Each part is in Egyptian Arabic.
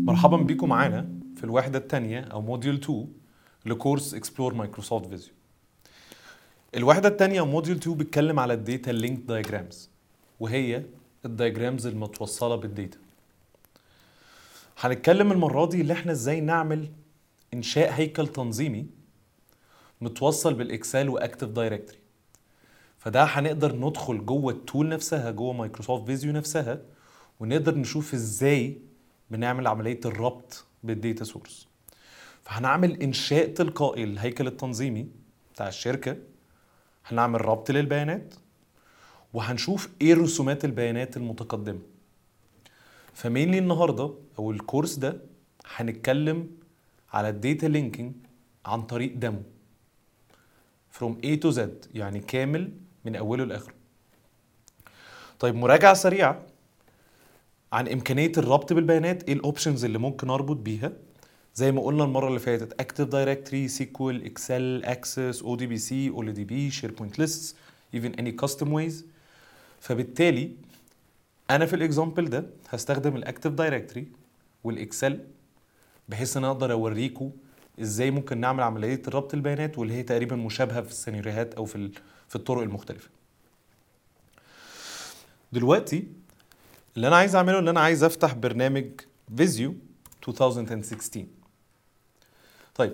مرحبا بيكم معانا في الوحدة الثانية أو موديول 2 لكورس اكسبلور مايكروسوفت فيزيو. الوحدة الثانية أو موديول 2 بيتكلم على الداتا لينك دايجرامز وهي الدايجرامز المتوصلة بالداتا. هنتكلم المرة دي اللي احنا ازاي نعمل إنشاء هيكل تنظيمي متوصل بالإكسل وأكتف دايركتوري. فده هنقدر ندخل جوه التول نفسها جوه مايكروسوفت فيزيو نفسها ونقدر نشوف ازاي بنعمل عمليه الربط بالديتا سورس فهنعمل انشاء تلقائي للهيكل التنظيمي بتاع الشركه هنعمل ربط للبيانات وهنشوف ايه رسومات البيانات المتقدمه فمينلي النهارده او الكورس ده هنتكلم على الداتا لينكينج عن طريق ديمو from A to Z يعني كامل من اوله لاخره طيب مراجعه سريعه عن امكانيه الربط بالبيانات ايه الاوبشنز اللي ممكن اربط بيها زي ما قلنا المره اللي فاتت اكتف دايركتوري سيكوال اكسل اكسس او دي بي سي اول دي بي شير بوينت ليست ايفن اني كاستم ويز فبالتالي انا في الاكزامبل ده هستخدم الاكتف دايركتوري والاكسل بحيث ان أنا اقدر اوريكم ازاي ممكن نعمل عمليه ربط البيانات واللي هي تقريبا مشابهه في السيناريوهات او في ال- في الطرق المختلفه دلوقتي اللي انا عايز اعمله ان انا عايز افتح برنامج فيزيو 2016 طيب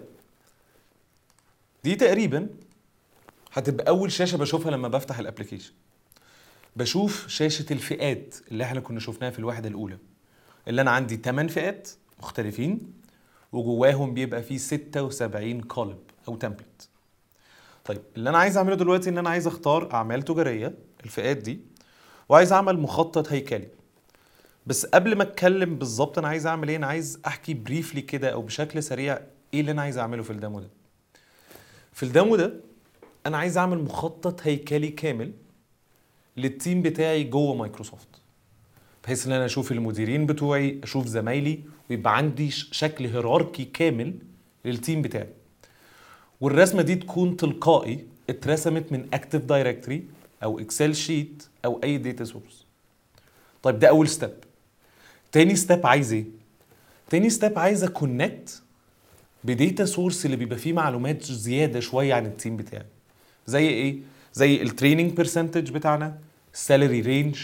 دي تقريبا هتبقى اول شاشه بشوفها لما بفتح الابلكيشن بشوف شاشه الفئات اللي احنا كنا شفناها في الوحده الاولى اللي انا عندي 8 فئات مختلفين وجواهم بيبقى فيه 76 قالب او تمبلت طيب اللي انا عايز اعمله دلوقتي ان انا عايز اختار اعمال تجاريه الفئات دي وعايز اعمل مخطط هيكلي بس قبل ما اتكلم بالظبط انا عايز اعمل ايه انا عايز احكي بريفلي كده او بشكل سريع ايه اللي انا عايز اعمله في الديمو ده في الديمو ده انا عايز اعمل مخطط هيكلي كامل للتيم بتاعي جوه مايكروسوفت بحيث ان انا اشوف المديرين بتوعي اشوف زمايلي ويبقى عندي ش- شكل هيراركي كامل للتيم بتاعي والرسمه دي تكون تلقائي اترسمت من اكتف دايركتوري او اكسل شيت او اي داتا سورس طيب ده اول ستيب تاني ستيب عايز ايه تاني ستيب عايز اكونكت بديتا سورس اللي بيبقى فيه معلومات زياده شويه عن التيم بتاعي زي ايه زي التريننج بيرسنتج بتاعنا السالري رينج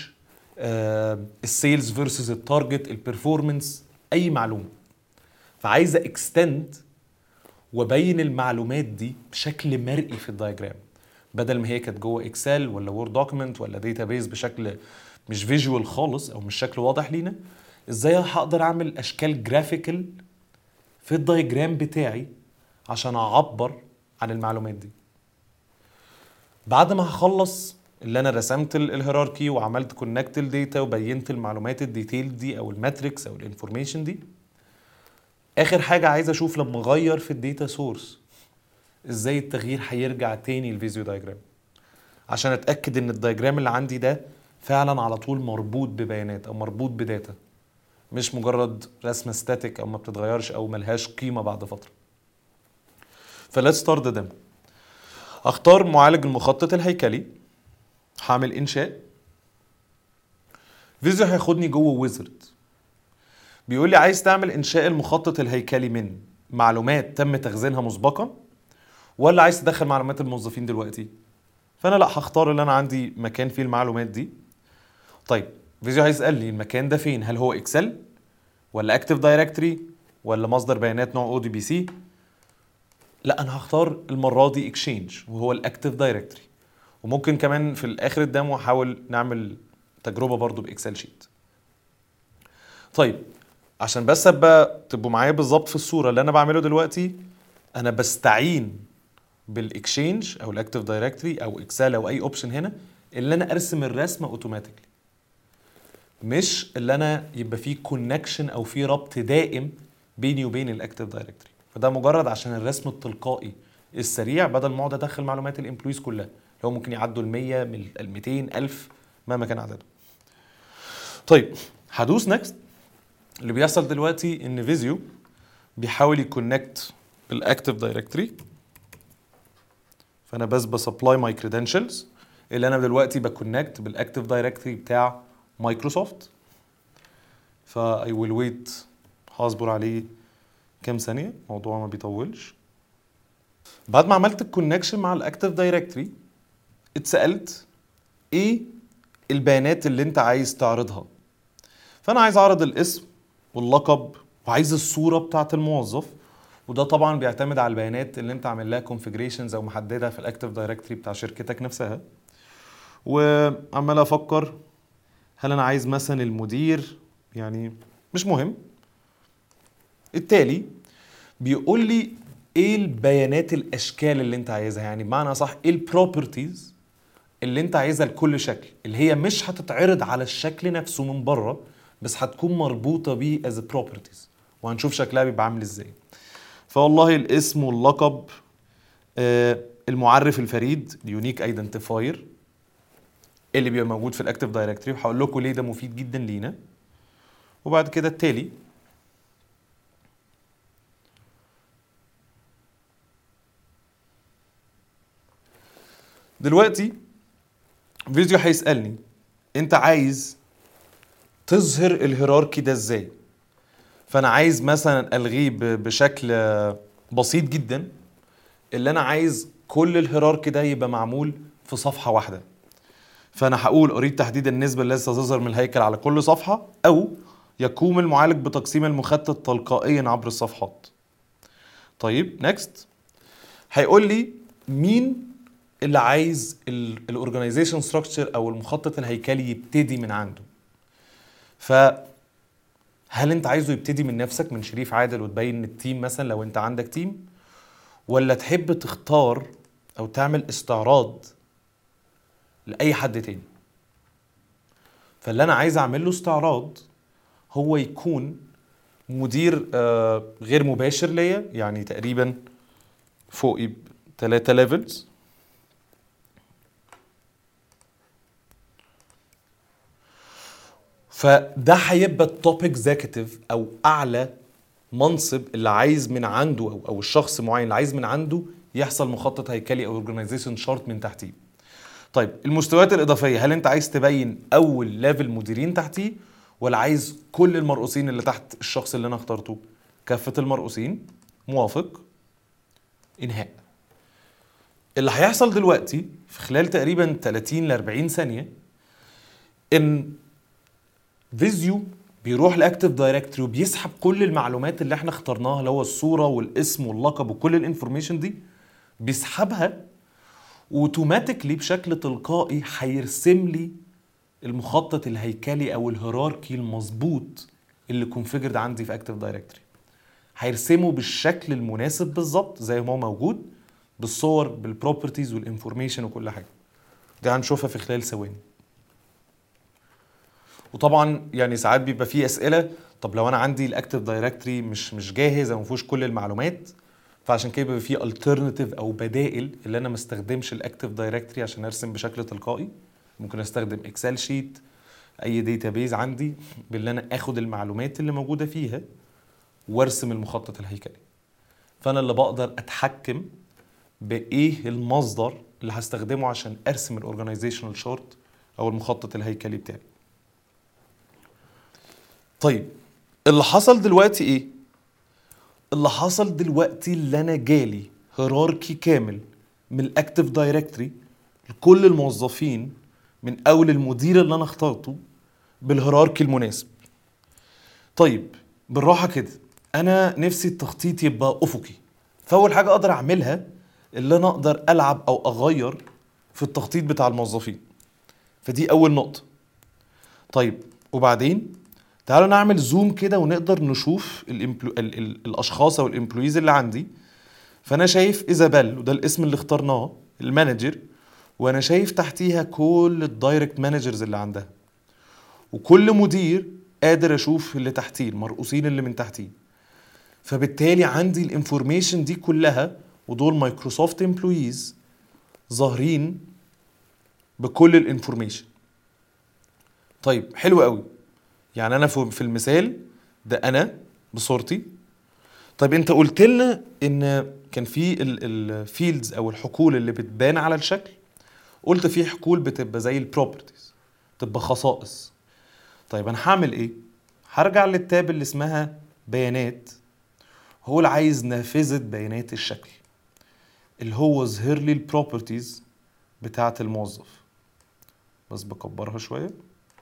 السيلز فيرسز التارجت البرفورمانس اي معلومه فعايز اكستند وابين المعلومات دي بشكل مرئي في الدايجرام بدل ما هي كانت جوه اكسل ولا وورد دوكيمنت ولا داتابيز بشكل مش فيجوال خالص او مش شكل واضح لينا ازاي هقدر اعمل اشكال جرافيكال في الدايجرام بتاعي عشان اعبر عن المعلومات دي بعد ما هخلص اللي انا رسمت ال- الهيراركي وعملت كونكت الداتا وبينت المعلومات الديتيل دي او الماتريكس او الانفورميشن دي اخر حاجه عايز اشوف لما اغير في الداتا سورس ازاي التغيير هيرجع تاني الفيزيو دايجرام عشان اتاكد ان الدايجرام اللي عندي ده فعلا على طول مربوط ببيانات او مربوط بداتا مش مجرد رسمه ستاتيك او ما بتتغيرش او ملهاش قيمه بعد فتره فليتس ستارت ذا ديمو اختار معالج المخطط الهيكلي هعمل انشاء فيزيو هياخدني جوه ويزرد بيقول لي عايز تعمل انشاء المخطط الهيكلي من معلومات تم تخزينها مسبقا ولا عايز تدخل معلومات الموظفين دلوقتي فانا لا هختار اللي انا عندي مكان فيه المعلومات دي طيب فيزيو هيسالني المكان ده فين هل هو اكسل ولا اكتف دايركتوري ولا مصدر بيانات نوع او دي بي سي لا انا هختار المره دي اكشينج وهو الاكتف دايركتوري وممكن كمان في الاخر الديمو احاول نعمل تجربه برضو باكسل شيت طيب عشان بس ابقى تبقوا معايا بالظبط في الصوره اللي انا بعمله دلوقتي انا بستعين بالاكشينج او الاكتف دايركتوري او اكسل او اي اوبشن هنا اللي انا ارسم الرسمه اوتوماتيكلي مش اللي انا يبقى فيه كونكشن او فيه ربط دائم بيني وبين الاكتف دايركتوري فده مجرد عشان الرسم التلقائي السريع بدل ما اقعد ادخل معلومات الامبلويز كلها اللي هو ممكن يعدوا ال 100 من ال 200 1000 مهما كان عددهم طيب هدوس نكست اللي بيحصل دلوقتي ان فيزيو بيحاول يكونكت بالاكتف دايركتوري فانا بس بسبلاي ماي كريدنشلز اللي انا دلوقتي بكونكت بالاكتف دايركتوري بتاع مايكروسوفت فا I will wait هصبر عليه كام ثانيه الموضوع ما بيطولش بعد ما عملت الكونكشن مع الاكتيف دايركتوري اتسالت ايه البيانات اللي انت عايز تعرضها فانا عايز اعرض الاسم واللقب وعايز الصوره بتاعه الموظف وده طبعا بيعتمد على البيانات اللي انت عامل لها كونفيجريشنز او محددها في الاكتيف دايركتوري بتاع شركتك نفسها وعمال افكر هل انا عايز مثلا المدير يعني مش مهم التالي بيقول لي ايه البيانات الاشكال اللي انت عايزها يعني بمعنى صح ايه البروبرتيز اللي انت عايزها لكل شكل اللي هي مش هتتعرض على الشكل نفسه من بره بس هتكون مربوطه بيه از بروبرتيز وهنشوف شكلها بيبقى عامل ازاي فوالله الاسم واللقب آه المعرف الفريد اليونيك ايدنتيفاير اللي بيبقى موجود في الاكتيف دايركتوري وهقول لكم ليه ده مفيد جدا لينا وبعد كده التالي دلوقتي فيديو هيسالني انت عايز تظهر الهيراركي ده ازاي فانا عايز مثلا الغيه بشكل بسيط جدا اللي انا عايز كل الهيراركي ده يبقى معمول في صفحه واحده فانا هقول اريد تحديد النسبه التي ستظهر من الهيكل على كل صفحه او يقوم المعالج بتقسيم المخطط تلقائيا عبر الصفحات طيب نيكست هيقول لي مين اللي عايز الاورجنايزيشن ستراكشر او المخطط الهيكلي يبتدي من عنده ف هل انت عايزه يبتدي من نفسك من شريف عادل وتبين التيم مثلا لو انت عندك تيم ولا تحب تختار او تعمل استعراض لاي حد تاني فاللي انا عايز اعمل له استعراض هو يكون مدير آه غير مباشر ليا يعني تقريبا فوقي ثلاثة ليفلز فده هيبقى التوب اكزيكتيف او اعلى منصب اللي عايز من عنده او او الشخص معين اللي عايز من عنده يحصل مخطط هيكلي او اورجانيزيشن شارت من تحتيه. طيب المستويات الاضافيه هل انت عايز تبين اول ليفل مديرين تحتيه ولا عايز كل المرؤوسين اللي تحت الشخص اللي انا اخترته؟ كافه المرؤوسين موافق انهاء. اللي هيحصل دلوقتي في خلال تقريبا 30 ل 40 ثانيه ان فيزيو بيروح لاكتيف دايركتوري وبيسحب كل المعلومات اللي احنا اخترناها اللي هو الصوره والاسم واللقب وكل الانفورميشن دي بيسحبها اوتوماتيكلي بشكل تلقائي هيرسم لي المخطط الهيكلي او الهيراركي المظبوط اللي كونفيجرد عندي في اكتيف دايركتوري هيرسمه بالشكل المناسب بالظبط زي ما هو موجود بالصور بالبروبرتيز والانفورميشن وكل حاجه دي هنشوفها في خلال ثواني وطبعا يعني ساعات بيبقى فيه اسئله طب لو انا عندي الاكتيف دايركتوري مش مش جاهز او ما فيهوش كل المعلومات فعشان كده بيبقى فيه الترناتيف او بدائل اللي انا ما استخدمش الاكتيف دايركتوري عشان ارسم بشكل تلقائي ممكن استخدم اكسل شيت اي داتابيز عندي باللي انا اخد المعلومات اللي موجوده فيها وارسم المخطط الهيكلي فانا اللي بقدر اتحكم بايه المصدر اللي هستخدمه عشان ارسم الاورجنايزيشنال شارت او المخطط الهيكلي بتاعي طيب اللي حصل دلوقتي ايه اللي حصل دلوقتي اللي انا جالي هيراركي كامل من الاكتيف دايركتوري لكل الموظفين من اول المدير اللي انا اخترته بالهيراركي المناسب طيب بالراحه كده انا نفسي التخطيط يبقى افقي فاول حاجه اقدر اعملها اللي انا اقدر العب او اغير في التخطيط بتاع الموظفين فدي اول نقطه طيب وبعدين تعالوا نعمل زوم كده ونقدر نشوف الامبلو... ال... ال... الاشخاص او الامبلويز اللي عندي فانا شايف ايزابيل وده الاسم اللي اخترناه المانجر وانا شايف تحتيها كل الدايركت مانجرز اللي عندها وكل مدير قادر اشوف اللي تحتيه المرؤوسين اللي من تحتيه فبالتالي عندي الانفورميشن دي كلها ودول مايكروسوفت امبلويز ظاهرين بكل الانفورميشن طيب حلو قوي يعني انا في المثال ده انا بصورتي طيب انت قلت لنا ان كان في الفيلدز او الحقول اللي بتبان على الشكل قلت في حقول بتبقى زي البروبرتيز تبقى خصائص طيب انا هعمل ايه هرجع للتاب اللي اسمها بيانات هو اللي عايز نافذة بيانات الشكل اللي هو ظهر لي البروبرتيز بتاعة الموظف بس بكبرها شوية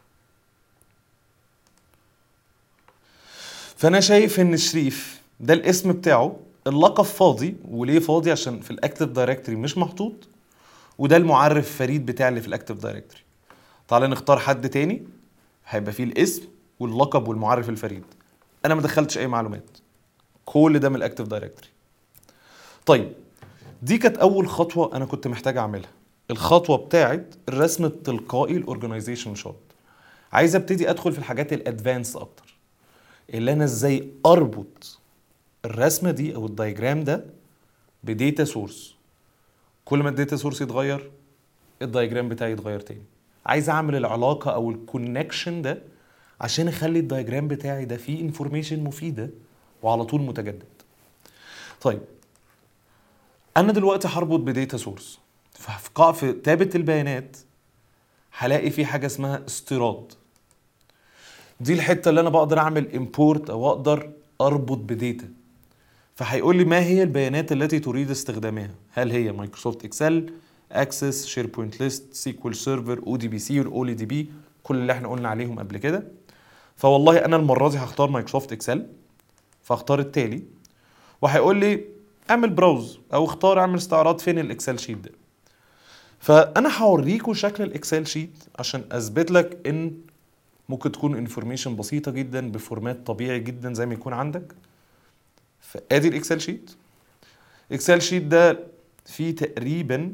فأنا شايف إن شريف ده الاسم بتاعه اللقب فاضي وليه فاضي عشان في الاكتف دايركتوري مش محطوط وده المعرف فريد بتاع اللي في الاكتف دايركتوري تعالى نختار حد تاني هيبقى فيه الاسم واللقب والمعرف الفريد انا ما دخلتش اي معلومات كل ده من الاكتف دايركتوري طيب دي كانت اول خطوه انا كنت محتاج اعملها الخطوه بتاعت الرسم التلقائي الاورجنايزيشن شارت عايز ابتدي ادخل في الحاجات الادفانس اكتر اللي انا ازاي اربط الرسمه دي او الدايجرام ده بديتا سورس كل ما الداتا سورس يتغير الدايجرام بتاعي يتغير تاني عايز اعمل العلاقه او الكونكشن ده عشان اخلي الدايجرام بتاعي ده فيه انفورميشن مفيده وعلى طول متجدد طيب انا دلوقتي هربط بديتا سورس ففي قاع في تابة البيانات هلاقي في حاجه اسمها استيراد دي الحته اللي انا بقدر اعمل امبورت او اقدر اربط بديتا فهيقول لي ما هي البيانات التي تريد استخدامها هل هي مايكروسوفت اكسل اكسس شير بوينت ليست سيكوال سيرفر او دي بي سي والاولي دي بي كل اللي احنا قلنا عليهم قبل كده فوالله انا المره دي هختار مايكروسوفت اكسل فاختار التالي وهيقول لي اعمل براوز او اختار اعمل استعراض فين الاكسل شيت ده فانا هوريكم شكل الاكسل شيت عشان اثبت لك ان ممكن تكون انفورميشن بسيطه جدا بفورمات طبيعي جدا زي ما يكون عندك فادي الاكسل شيت الاكسل شيت ده فيه تقريبا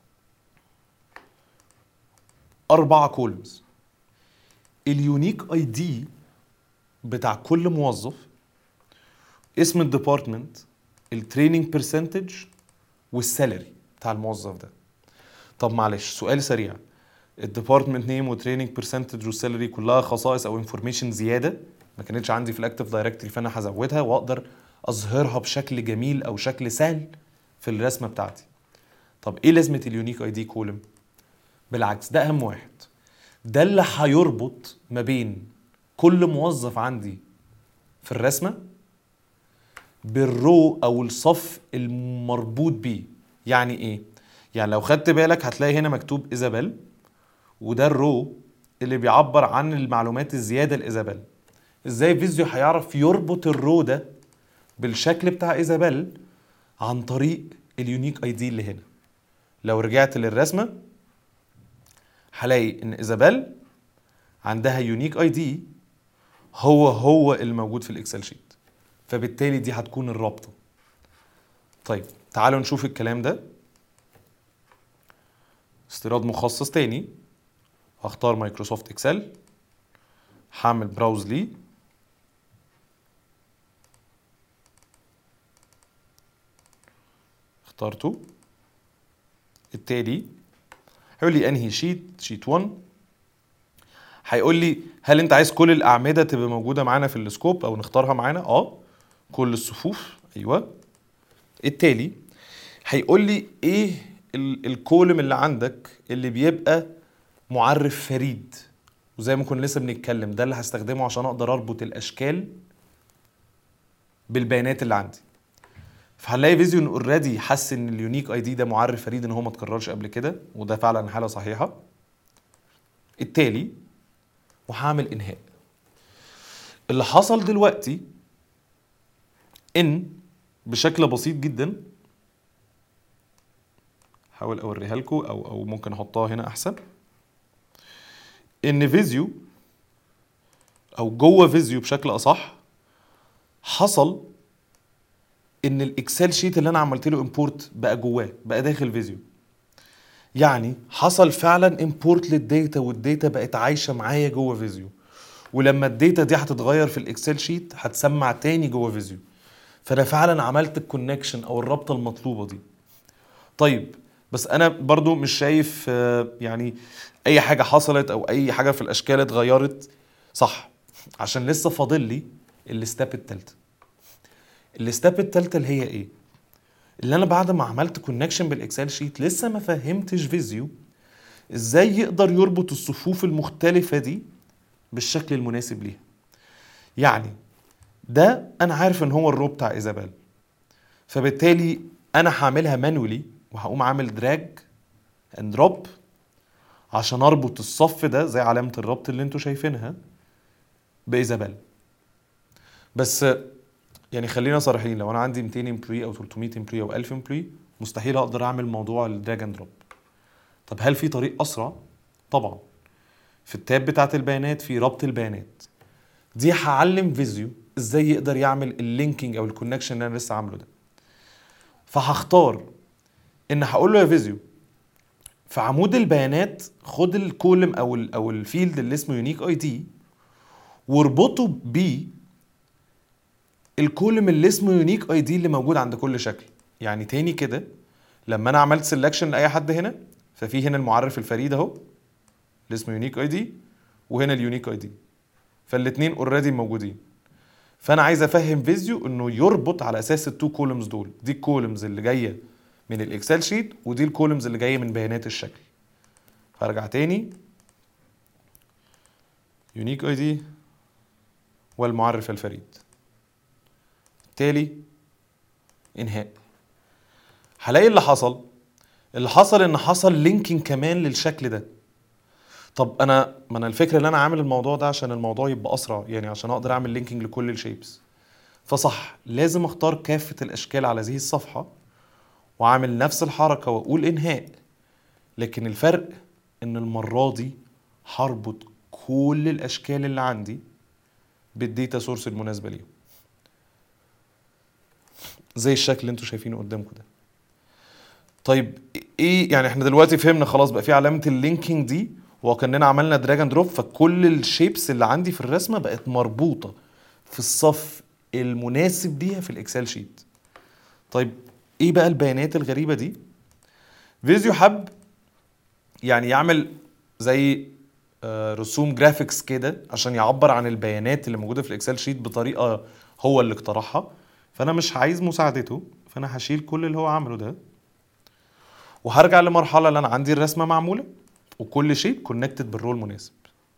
أربعة كولمز اليونيك اي دي بتاع كل موظف اسم الديبارتمنت التريننج برسنتج والسالري بتاع الموظف ده طب معلش سؤال سريع الديبارتمنت نيم وتريننج برسنتج والسالري كلها خصائص او انفورميشن زياده ما كانتش عندي في الاكتف دايركتوري فانا هزودها واقدر اظهرها بشكل جميل او شكل سهل في الرسمه بتاعتي طب ايه لازمه اليونيك اي دي كولم بالعكس ده اهم واحد ده اللي هيربط ما بين كل موظف عندي في الرسمه بالرو او الصف المربوط بيه يعني ايه يعني لو خدت بالك هتلاقي هنا مكتوب ايزابيل وده الرو اللي بيعبر عن المعلومات الزياده لايزابيل ازاي فيزيو هيعرف يربط الرو ده بالشكل بتاع ايزابيل عن طريق اليونيك اي دي اللي هنا لو رجعت للرسمه هلاقي ان ايزابيل عندها يونيك اي دي هو هو الموجود في الاكسل شيت فبالتالي دي هتكون الرابطه طيب تعالوا نشوف الكلام ده استيراد مخصص تاني هختار مايكروسوفت اكسل هعمل براوز ليه اخترته التالي هيقول لي انهي شيت شيت 1 هيقول لي هل انت عايز كل الاعمده تبقى موجوده معانا في السكوب او نختارها معانا اه كل الصفوف ايوه التالي هيقول لي ايه الكولم اللي عندك اللي بيبقى معرف فريد وزي ما كنا لسه بنتكلم ده اللي هستخدمه عشان اقدر اربط الاشكال بالبيانات اللي عندي فهنلاقي فيزيون اوريدي حس ان اليونيك اي دي ده معرف فريد ان هو ما اتكررش قبل كده وده فعلا حاله صحيحه التالي وهعمل انهاء اللي حصل دلوقتي ان بشكل بسيط جدا حاول اوريها لكم او او ممكن احطها هنا احسن ان فيزيو او جوه فيزيو بشكل اصح حصل ان الاكسل شيت اللي انا عملت له امبورت بقى جواه بقى داخل فيزيو يعني حصل فعلا امبورت للداتا والداتا بقت عايشه معايا جوه فيزيو ولما الداتا دي هتتغير في الاكسل شيت هتسمع تاني جوه فيزيو فانا فعلا عملت الكونكشن او الرابطه المطلوبه دي طيب بس انا برضو مش شايف يعني اي حاجه حصلت او اي حاجه في الاشكال اتغيرت صح عشان لسه فاضل لي الستاب التالتة الستاب التالتة اللي هي ايه اللي انا بعد ما عملت كونكشن بالاكسل شيت لسه ما فهمتش فيزيو ازاي يقدر يربط الصفوف المختلفة دي بالشكل المناسب ليها يعني ده انا عارف ان هو الرو بتاع ايزابيل فبالتالي انا هعملها مانولي وهقوم عامل دراج اند دروب عشان اربط الصف ده زي علامه الربط اللي انتوا شايفينها بايزابيل بس يعني خلينا صريحين لو انا عندي 200 امبلوي او 300 امبلوي او 1000 امبلوي مستحيل اقدر اعمل موضوع الدراج اند دروب طب هل في طريق اسرع طبعا في التاب بتاعت البيانات في ربط البيانات دي هعلم فيزيو ازاي يقدر يعمل اللينكينج او الكونكشن اللي انا لسه عامله ده فهختار ان هقول له يا فيزيو في عمود البيانات خد الكولم او ال او الفيلد اللي اسمه يونيك اي دي واربطه ب الكولم اللي اسمه يونيك اي دي اللي موجود عند كل شكل يعني تاني كده لما انا عملت سelection لاي حد هنا ففي هنا المعرف الفريد اهو اللي اسمه يونيك اي دي وهنا اليونيك اي دي فالاثنين اوريدي موجودين فانا عايز افهم فيزيو انه يربط على اساس التو كولمز دول دي الكولمز اللي جايه من الاكسل شيت ودي الكولمز اللي جايه من بيانات الشكل هرجع تاني يونيك اي دي والمعرف الفريد بالتالي انهاء هلاقي اللي حصل اللي حصل ان حصل لينكينج كمان للشكل ده طب انا ما انا الفكره ان انا عامل الموضوع ده عشان الموضوع يبقى اسرع يعني عشان اقدر اعمل لينكينج لكل الشيبس فصح لازم اختار كافه الاشكال على هذه الصفحه واعمل نفس الحركه واقول انهاء لكن الفرق ان المره دي هربط كل الاشكال اللي عندي بالديتا سورس المناسبه ليهم زي الشكل اللي انتوا شايفينه قدامكم ده طيب ايه يعني احنا دلوقتي فهمنا خلاص بقى في علامه اللينكينج دي وكاننا عملنا دراج اند دروب فكل الشيبس اللي عندي في الرسمه بقت مربوطه في الصف المناسب ليها في الاكسل شيت طيب ايه بقى البيانات الغريبه دي فيزيو حب يعني يعمل زي آه، رسوم جرافيكس كده عشان يعبر عن البيانات اللي موجوده في الاكسل شيت بطريقه هو اللي اقترحها فانا مش عايز مساعدته فانا هشيل كل اللي هو عمله ده وهرجع لمرحله اللي انا عندي الرسمه معموله وكل شيء كونكتد بالرول المناسب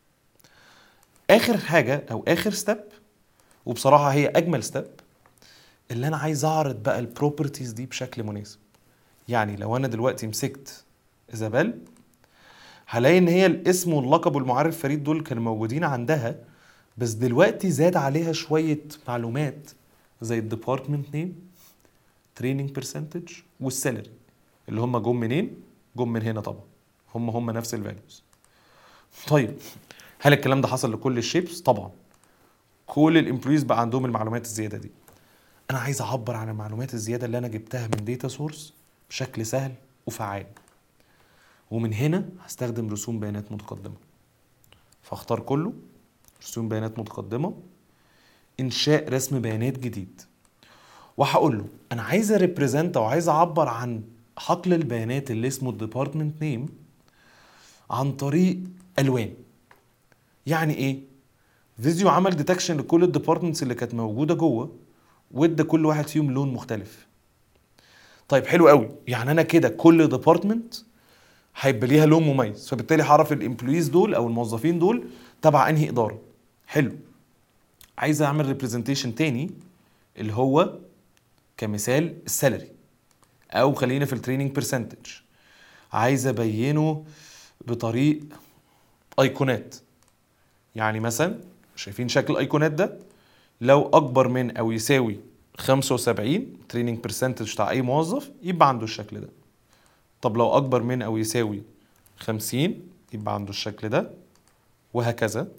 اخر حاجه او اخر ستيب وبصراحه هي اجمل ستيب اللي انا عايز اعرض بقى البروبرتيز دي بشكل مناسب يعني لو انا دلوقتي مسكت ايزابيل هلاقي ان هي الاسم واللقب والمعرف فريد دول كانوا موجودين عندها بس دلوقتي زاد عليها شويه معلومات زي الديبارتمنت نيم تريننج برسنتج والسالري اللي هم جم منين جم من هنا طبعا هم هم نفس الفاليوز طيب هل الكلام ده حصل لكل الشيبس طبعا كل الامبلويز بقى عندهم المعلومات الزياده دي انا عايز اعبر عن المعلومات الزياده اللي انا جبتها من داتا سورس بشكل سهل وفعال ومن هنا هستخدم رسوم بيانات متقدمه فاختار كله رسوم بيانات متقدمه انشاء رسم بيانات جديد وهقول له انا عايز اريبريزنت او عايز اعبر عن حقل البيانات اللي اسمه الديبارتمنت نيم عن طريق الوان يعني ايه فيزيو عمل ديتكشن لكل الديبارتمنتس اللي كانت موجوده جوه وادى كل واحد فيهم لون مختلف طيب حلو قوي يعني انا كده كل ديبارتمنت هيبقى ليها لون مميز فبالتالي هعرف الامبلويز دول او الموظفين دول تبع انهي اداره حلو عايز اعمل ريبريزنتيشن تاني اللي هو كمثال السالري او خلينا في التريننج برسنتج عايز ابينه بطريق ايقونات يعني مثلا شايفين شكل الايقونات ده لو اكبر من او يساوي 75 تريننج برسنتج بتاع اي موظف يبقى عنده الشكل ده طب لو اكبر من او يساوي 50 يبقى عنده الشكل ده وهكذا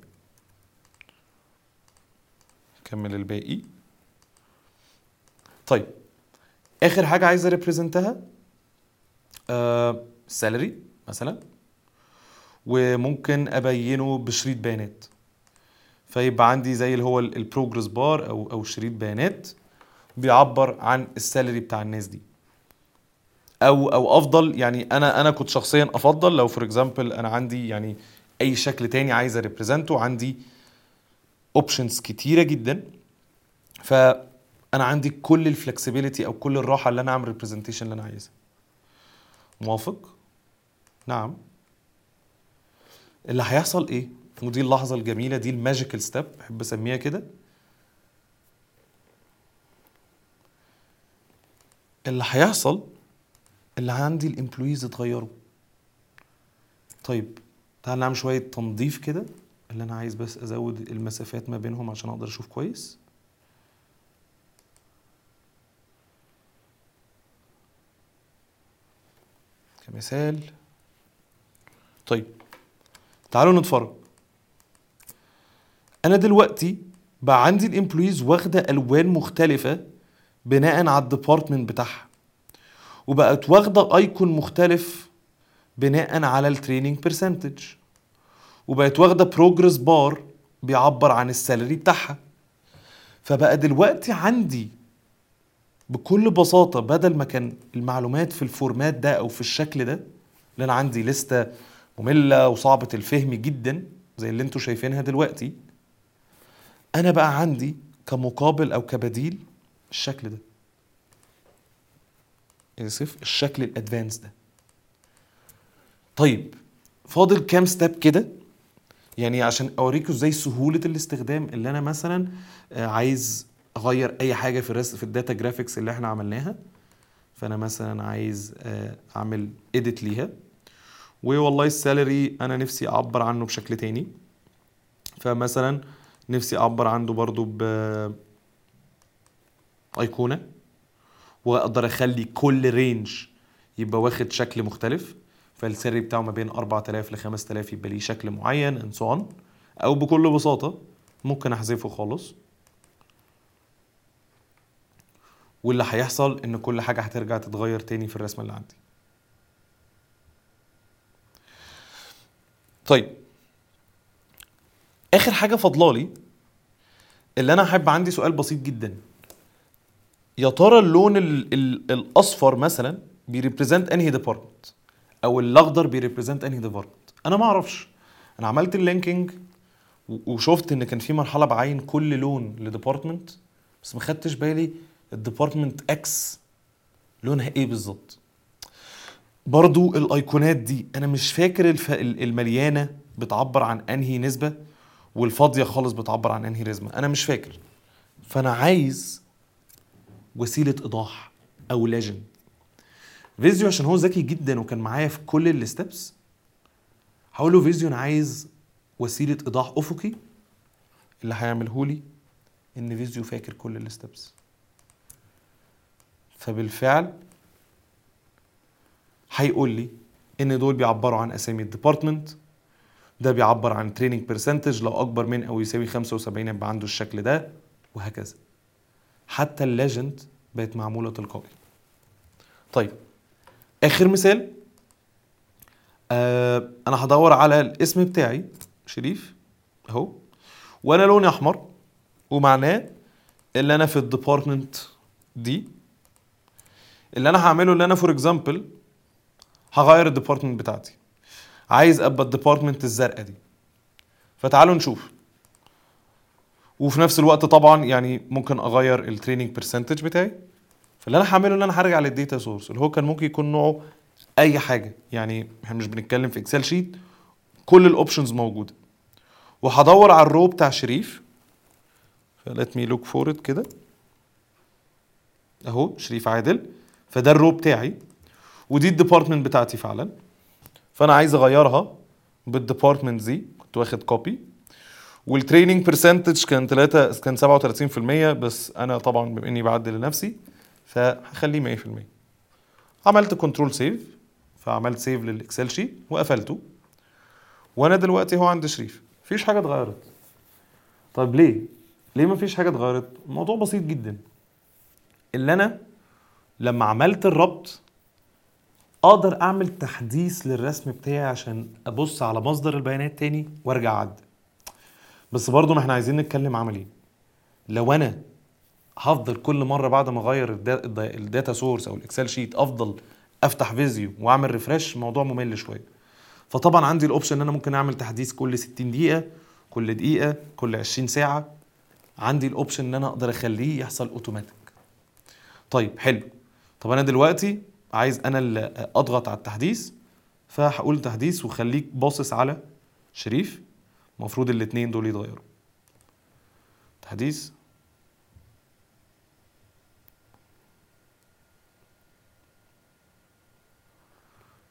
كمل الباقي طيب اخر حاجه عايز اريبريزنتها سالري مثلا وممكن ابينه بشريط بيانات فيبقى عندي زي اللي هو البروجرس بار او او شريط بيانات بيعبر عن السالري بتاع الناس دي او او افضل يعني انا انا كنت شخصيا افضل لو فور اكزامبل انا عندي يعني اي شكل تاني عايز اريبريزنته عندي اوبشنز كتيره جدا فانا عندي كل الفلكسبيليتي او كل الراحه اللي انا اعمل ريبريزنتيشن اللي انا عايزها موافق نعم اللي هيحصل ايه ودي اللحظه الجميله دي الماجيكال ستيب بحب اسميها كده اللي هيحصل اللي عندي الامبلويز اتغيروا طيب تعال نعمل شويه تنظيف كده اللي انا عايز بس ازود المسافات ما بينهم عشان اقدر اشوف كويس كمثال طيب تعالوا نتفرج انا دلوقتي بقى عندي الامبلويز واخده الوان مختلفه بناء على الديبارتمنت بتاعها وبقت واخده ايكون مختلف بناء على التريننج برسنتج وبقت واخده بروجرس بار بيعبر عن السالري بتاعها فبقى دلوقتي عندي بكل بساطة بدل ما كان المعلومات في الفورمات ده أو في الشكل ده اللي أنا عندي لستة مملة وصعبة الفهم جدا زي اللي انتوا شايفينها دلوقتي أنا بقى عندي كمقابل أو كبديل الشكل ده آسف الشكل الأدفانس ده طيب فاضل كام ستيب كده يعني عشان اوريكم ازاي سهوله الاستخدام اللي انا مثلا آه، عايز اغير اي حاجه في الرس في الداتا جرافيكس اللي احنا عملناها فانا مثلا عايز آه، اعمل اديت ليها والله السالري انا نفسي اعبر عنه بشكل تاني فمثلا نفسي اعبر عنه برضو ب ايقونه واقدر اخلي كل رينج يبقى واخد شكل مختلف فالسري بتاعه ما بين 4000 ل 5000 يبقى ليه شكل معين ان سو او بكل بساطه ممكن احذفه خالص واللي هيحصل ان كل حاجه هترجع تتغير تاني في الرسمه اللي عندي طيب اخر حاجه فاضلالي اللي انا احب عندي سؤال بسيط جدا يا ترى اللون ال ال الاصفر مثلا بيريبريزنت انهي ديبارتمنت او الاخضر بيريبريزنت انهي ديبارتمنت انا ما اعرفش انا عملت اللينكينج و- وشفت ان كان في مرحله بعين كل لون لديبارتمنت بس ما خدتش بالي الديبارتمنت اكس لونها ايه بالظبط برضو الايقونات دي انا مش فاكر الف... ال- المليانه بتعبر عن انهي نسبه والفاضيه خالص بتعبر عن انهي نسبه انا مش فاكر فانا عايز وسيله ايضاح او ليجند فيزيو عشان هو ذكي جدا وكان معايا في كل الستبس هقول له فيزيو انا عايز وسيله ايضاح افقي اللي هيعمله لي ان فيزيو فاكر كل الستبس فبالفعل هيقول لي ان دول بيعبروا عن اسامي الديبارتمنت ده بيعبر عن تريننج برسنتج لو اكبر من او يساوي 75 يبقى عنده الشكل ده وهكذا حتى الليجند بقت معموله تلقائي طيب اخر مثال آه انا هدور على الاسم بتاعي شريف اهو وانا لوني احمر ومعناه اللي انا في الديبارتمنت دي اللي انا هعمله اللي انا فور اكزامبل هغير الديبارتمنت بتاعتي عايز ابقى الديبارتمنت الزرقاء دي فتعالوا نشوف وفي نفس الوقت طبعا يعني ممكن اغير التريننج برسنتج بتاعي فاللي انا هعمله اللي انا هرجع للديتا سورس اللي هو كان ممكن يكون نوعه اي حاجه يعني احنا مش بنتكلم في اكسل شيت كل الاوبشنز موجوده وهدور على الرو بتاع شريف فلت مي لوك فور ات كده اهو شريف عادل فده الرو بتاعي ودي الديبارتمنت بتاعتي فعلا فانا عايز اغيرها بالديبارتمنت دي كنت واخد كوبي والتريننج برسنتج كان 3 كان 37% بس انا طبعا بما اني بعدل لنفسي فهخليه 100% عملت كنترول سيف فعملت سيف للاكسل شيت وقفلته وانا دلوقتي هو عند شريف مفيش حاجه اتغيرت طيب ليه ليه مفيش حاجه اتغيرت الموضوع بسيط جدا اللي انا لما عملت الربط اقدر اعمل تحديث للرسم بتاعي عشان ابص على مصدر البيانات تاني وارجع اعدل بس برضه ما احنا عايزين نتكلم عملي لو انا هفضل كل مره بعد ما اغير الدا- الدا- الداتا سورس او الاكسل شيت افضل افتح فيزيو واعمل ريفرش الموضوع ممل شويه فطبعا عندي الاوبشن ان انا ممكن اعمل تحديث كل 60 دقيقه كل دقيقه كل 20 ساعه عندي الاوبشن ان انا اقدر اخليه يحصل اوتوماتيك طيب حلو طب انا دلوقتي عايز انا اللي اضغط على التحديث فهقول تحديث وخليك باصص على شريف المفروض الاتنين دول يتغيروا تحديث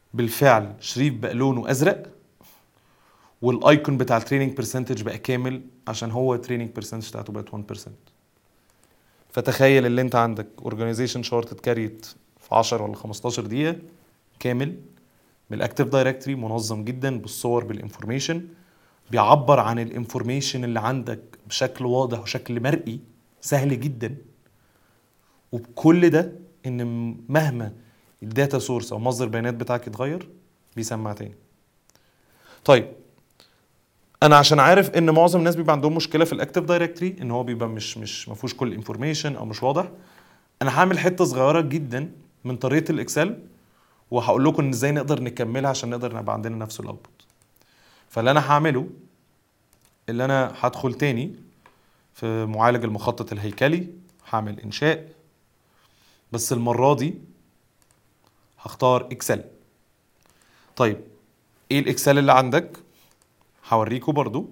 بالفعل شريف بقى لونه ازرق والايكون بتاع التريننج برسنتج بقى كامل عشان هو التريننج برسنتج بتاعته بقت 1% فتخيل اللي انت عندك اورجانيزيشن شارت اتكريت في 10 ولا 15 دقيقه كامل بالاكتيف دايركتوري منظم جدا بالصور بالانفورميشن بيعبر عن الانفورميشن اللي عندك بشكل واضح وشكل مرئي سهل جدا وبكل ده ان مهما الداتا سورس او مصدر البيانات بتاعك يتغير بيسمع تاني طيب انا عشان عارف ان معظم الناس بيبقى عندهم مشكله في الاكتيف دايركتري ان هو بيبقى مش مش ما فيهوش كل الانفورميشن او مش واضح انا هعمل حته صغيره جدا من طريقه الاكسل وهقول لكم ان ازاي نقدر نكملها عشان نقدر نبقى عندنا نفس الاوتبوت فاللي انا هعمله اللي انا هدخل تاني في معالج المخطط الهيكلي هعمل انشاء بس المره دي هختار اكسل طيب ايه الاكسل اللي عندك هوريكم برضو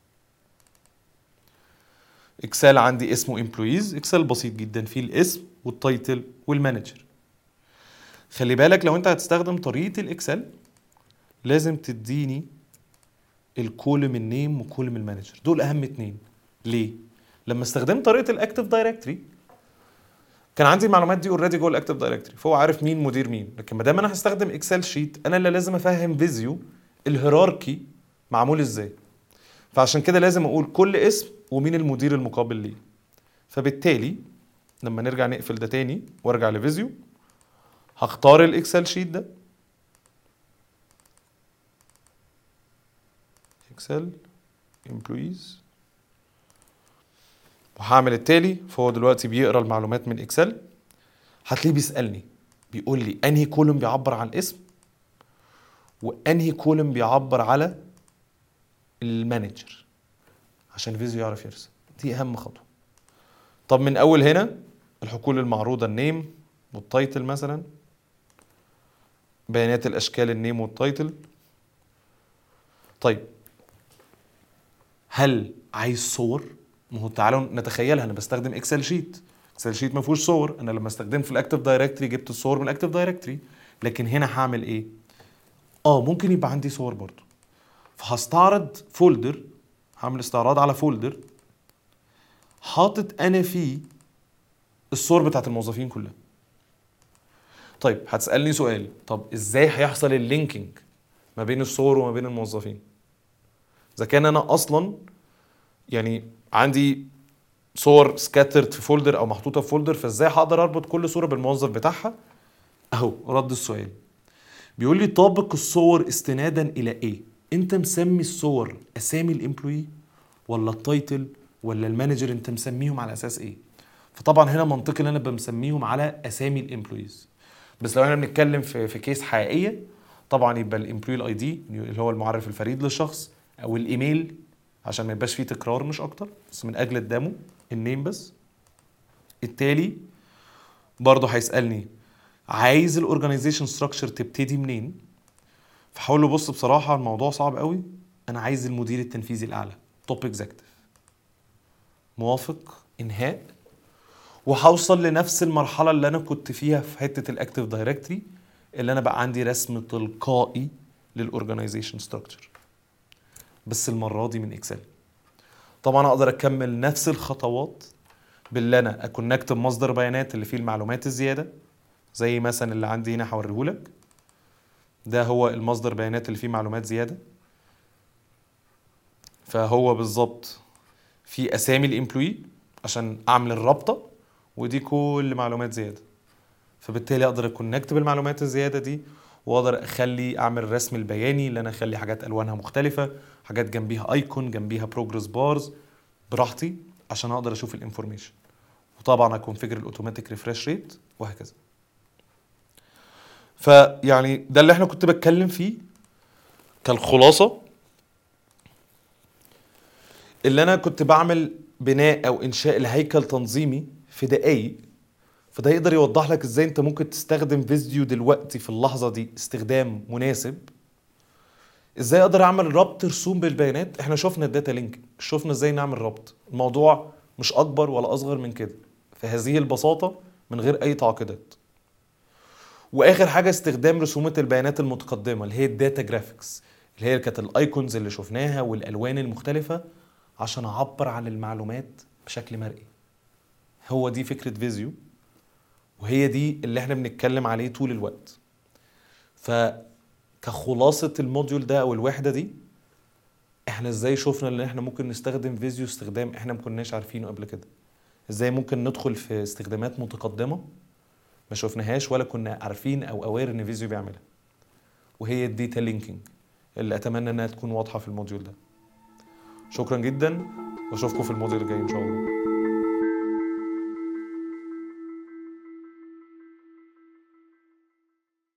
اكسل عندي اسمه امبلويز اكسل بسيط جدا فيه الاسم والتايتل والمانجر خلي بالك لو انت هتستخدم طريقه الاكسل لازم تديني الكولم النيم وكولم المانجر دول اهم اتنين ليه لما استخدمت طريقه الاكتيف دايركتري كان عندي المعلومات دي اوريدي جوه الاكتيف دايركتري فهو عارف مين مدير مين لكن ما دام انا هستخدم اكسل شيت انا اللي لازم افهم فيزيو الهيراركي معمول ازاي فعشان كده لازم اقول كل اسم ومين المدير المقابل ليه فبالتالي لما نرجع نقفل ده تاني وارجع لفيزيو هختار الاكسل شيت ده اكسل امبلويز وهعمل التالي فهو دلوقتي بيقرا المعلومات من اكسل هتلاقيه بيسالني بيقول لي انهي كولوم بيعبر عن الاسم وانهي كولوم بيعبر على المانجر عشان فيزيو يعرف يرسم دي اهم خطوه طب من اول هنا الحقول المعروضه النيم والتايتل مثلا بيانات الاشكال النيم والتايتل طيب هل عايز صور ما هو تعالوا نتخيلها انا بستخدم اكسل شيت اكسل شيت ما فيهوش صور انا لما استخدمت في الاكتيف دايركتري جبت الصور من الاكتيف دايركتري لكن هنا هعمل ايه اه ممكن يبقى عندي صور برضو فهستعرض فولدر هعمل استعراض على فولدر حاطط انا فيه الصور بتاعت الموظفين كلها طيب هتسالني سؤال طب ازاي هيحصل اللينكينج ما بين الصور وما بين الموظفين اذا كان انا اصلا يعني عندي صور سكاترد في فولدر او محطوطه في فولدر فازاي هقدر اربط كل صوره بالموظف بتاعها اهو رد السؤال بيقول لي طابق الصور استنادا الى ايه انت مسمي الصور اسامي الامبلوي ولا التايتل ولا المانجر انت مسميهم على اساس ايه فطبعا هنا منطقي ان انا بمسميهم على اسامي الامبلويز بس لو احنا بنتكلم في في كيس حقيقيه طبعا يبقى الامبلوي الاي دي اللي هو المعرف الفريد للشخص او الايميل عشان ما يبقاش فيه تكرار مش اكتر بس من اجل الدمو النيم بس التالي برضه هيسالني عايز الاورجنايزيشن ستراكشر تبتدي منين فحاول له بص بصراحه الموضوع صعب قوي انا عايز المدير التنفيذي الاعلى توب اكزيكتيف موافق انهاء وهوصل لنفس المرحله اللي انا كنت فيها في حته الاكتيف دايركتري اللي انا بقى عندي رسم تلقائي للاورجنايزيشن ستراكشر بس المره دي من اكسل طبعا اقدر اكمل نفس الخطوات باللي انا اكونكت بمصدر بيانات اللي فيه المعلومات الزياده زي مثلا اللي عندي هنا هوريهولك ده هو المصدر بيانات اللي فيه معلومات زياده فهو بالظبط في اسامي الامبلوي عشان اعمل الرابطه ودي كل معلومات زياده فبالتالي اقدر اكونكت بالمعلومات الزياده دي واقدر اخلي اعمل الرسم البياني اللي انا اخلي حاجات الوانها مختلفه حاجات جنبيها ايكون جنبيها بروجرس بارز براحتي عشان اقدر اشوف الانفورميشن وطبعا اكونفجر الاوتوماتيك ريفرش ريت وهكذا فيعني ده اللي احنا كنت بتكلم فيه كالخلاصه اللي انا كنت بعمل بناء او انشاء الهيكل تنظيمي في دقايق فده يقدر يوضح لك ازاي انت ممكن تستخدم فيديو دلوقتي في اللحظه دي استخدام مناسب ازاي اقدر اعمل ربط رسوم بالبيانات احنا شفنا الداتا لينك شفنا ازاي نعمل ربط الموضوع مش اكبر ولا اصغر من كده في هذه البساطه من غير اي تعقيدات واخر حاجه استخدام رسومات البيانات المتقدمه اللي هي الداتا جرافيكس اللي هي كانت الايكونز اللي شفناها والالوان المختلفه عشان اعبر عن المعلومات بشكل مرئي هو دي فكره فيزيو وهي دي اللي احنا بنتكلم عليه طول الوقت فكخلاصه الموديول ده او الوحده دي احنا ازاي شفنا ان احنا ممكن نستخدم فيزيو استخدام احنا ما كناش عارفينه قبل كده ازاي ممكن ندخل في استخدامات متقدمه ما شفناهاش ولا كنا عارفين او اوير ان فيزيو بيعملها وهي الديتا لينكينج اللي اتمنى انها تكون واضحه في الموديول ده شكرا جدا واشوفكم في الموديول الجاي ان شاء الله